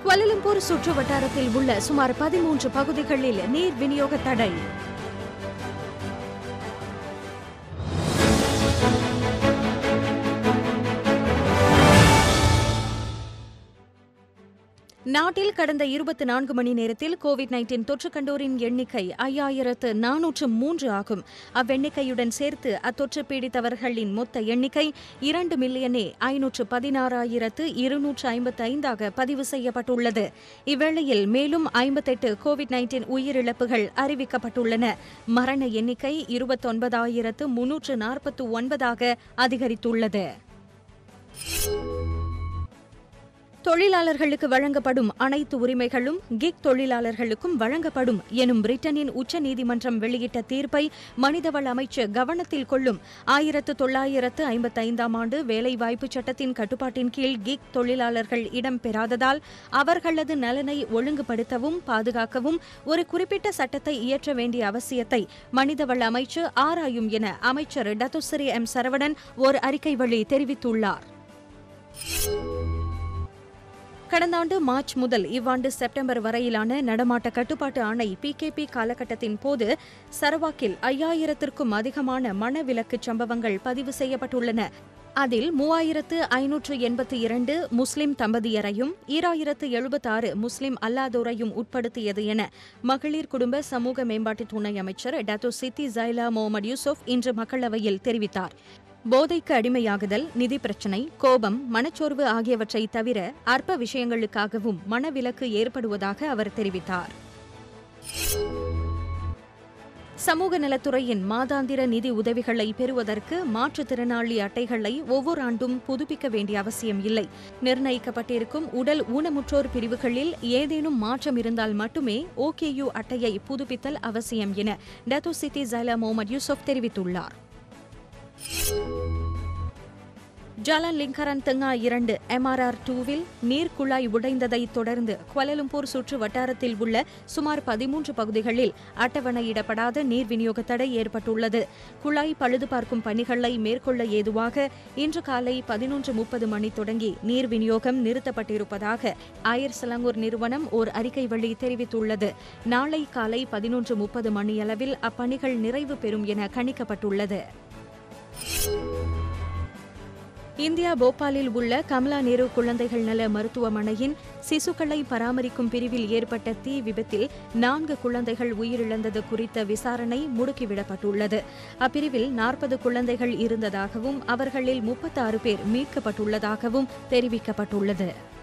குவலலம்பூர் சுற்று வட்டாரத்தில் உள்ள சுமார் பதிமூன்று பகுதிகளில் நீர் விநியோக தடை நாட்டில் கடந்த இருபத்தி நான்கு மணி நேரத்தில் கோவிட் நைன்டீன் தொற்று கண்டோரின் எண்ணிக்கை ஐயாயிரத்து நானூற்று மூன்று ஆகும் அவ்வெண்ணிக்கையுடன் சேர்த்து அத்தொற்று பீடித்தவர்களின் மொத்த எண்ணிக்கை இரண்டு மில்லியனே ஐநூற்று பதினாறாயிரத்து இருநூற்று ஐம்பத்தி ஐந்தாக பதிவு செய்யப்பட்டுள்ளது இவ்வேளையில் மேலும் ஐம்பத்தெட்டு கோவிட் நைன்டீன் உயிரிழப்புகள் அறிவிக்கப்பட்டுள்ளன மரண எண்ணிக்கை இருபத்தொன்பதாயிரத்து முன்னூற்று நாற்பத்து ஒன்பதாக அதிகரித்துள்ளது தொழிலாளர்களுக்கு வழங்கப்படும் அனைத்து உரிமைகளும் கிக் தொழிலாளர்களுக்கும் வழங்கப்படும் எனும் பிரிட்டனின் உச்சநீதிமன்றம் வெளியிட்ட தீர்ப்பை மனிதவள அமைச்சர் கவனத்தில் கொள்ளும் ஆயிரத்து தொள்ளாயிரத்து ஐம்பத்தைந்தாம் ஆண்டு வேலைவாய்ப்பு சட்டத்தின் கட்டுப்பாட்டின் கீழ் கிக் தொழிலாளர்கள் இடம்பெறாததால் அவர்களது நலனை ஒழுங்குபடுத்தவும் பாதுகாக்கவும் ஒரு குறிப்பிட்ட சட்டத்தை இயற்ற வேண்டிய அவசியத்தை மனிதவள அமைச்சு ஆராயும் என அமைச்சர் டத்துஸ்ரீ எம் சரவணன் ஒரு அறிக்கை வழி தெரிவித்துள்ளார் கடந்த ஆண்டு மார்ச் முதல் இவ்வாண்டு செப்டம்பர் வரையிலான நடமாட்ட கட்டுப்பாட்டு ஆணை பிகேபி காலகட்டத்தின் போது சரவாக்கில் ஐயாயிரத்திற்கும் அதிகமான மனவிலக்கு சம்பவங்கள் பதிவு செய்யப்பட்டுள்ளன அதில் மூவாயிரத்து ஐநூற்று எண்பத்தி இரண்டு முஸ்லிம் தம்பதியரையும் ஈராயிரத்து எழுபத்தாறு முஸ்லிம் அல்லாதோரையும் உட்படுத்தியது என மகளிர் குடும்ப சமூக மேம்பாட்டு துணை அமைச்சர் டாக்டர் சித்தி ஜைலா முகமது யூசுப் இன்று மக்களவையில் தெரிவித்தார் போதைக்கு அடிமையாகுதல் நிதி பிரச்சினை கோபம் மனச்சோர்வு ஆகியவற்றை தவிர அற்ப விஷயங்களுக்காகவும் மனவிலக்கு ஏற்படுவதாக அவர் தெரிவித்தார் சமூக நலத்துறையின் மாதாந்திர நிதி உதவிகளை பெறுவதற்கு மாற்றுத்திறனாளி அட்டைகளை ஒவ்வொரு ஆண்டும் புதுப்பிக்க வேண்டிய அவசியம் இல்லை நிர்ணயிக்கப்பட்டிருக்கும் உடல் ஊனமுற்றோர் பிரிவுகளில் ஏதேனும் மாற்றம் இருந்தால் மட்டுமே ஓகேயு அட்டையை புதுப்பித்தல் அவசியம் என டத்து சித்தி ஜைலா முகமது யூசுப் தெரிவித்துள்ளார் ஜாலான் லிங்கரன் தெங்கா இரண்டு எம்ஆர்ஆர் டூவில் நீர் குழாய் உடைந்ததைத் தொடர்ந்து குவலலும்பூர் சுற்று வட்டாரத்தில் உள்ள சுமார் பதிமூன்று பகுதிகளில் அட்டவணையிடப்படாத நீர் விநியோக தடை ஏற்பட்டுள்ளது குழாய் பழுது பார்க்கும் பணிகளை மேற்கொள்ள ஏதுவாக இன்று காலை பதினொன்று முப்பது மணி தொடங்கி நீர் விநியோகம் நிறுத்தப்பட்டிருப்பதாக ஆயர் சலங்கூர் நிறுவனம் ஓர் அறிக்கை வழி தெரிவித்துள்ளது நாளை காலை பதினொன்று முப்பது மணியளவில் அப்பணிகள் நிறைவு பெறும் என கணிக்கப்பட்டுள்ளது இந்தியா போபாலில் உள்ள கமலா நேரு குழந்தைகள் நல மருத்துவமனையின் சிசுக்களை பராமரிக்கும் பிரிவில் ஏற்பட்ட தீ விபத்தில் நான்கு குழந்தைகள் உயிரிழந்தது குறித்த விசாரணை முடுக்கிவிடப்பட்டுள்ளது அப்பிரிவில் நாற்பது குழந்தைகள் இருந்ததாகவும் அவர்களில் முப்பத்தாறு பேர் மீட்கப்பட்டுள்ளதாகவும் தெரிவிக்கப்பட்டுள்ளது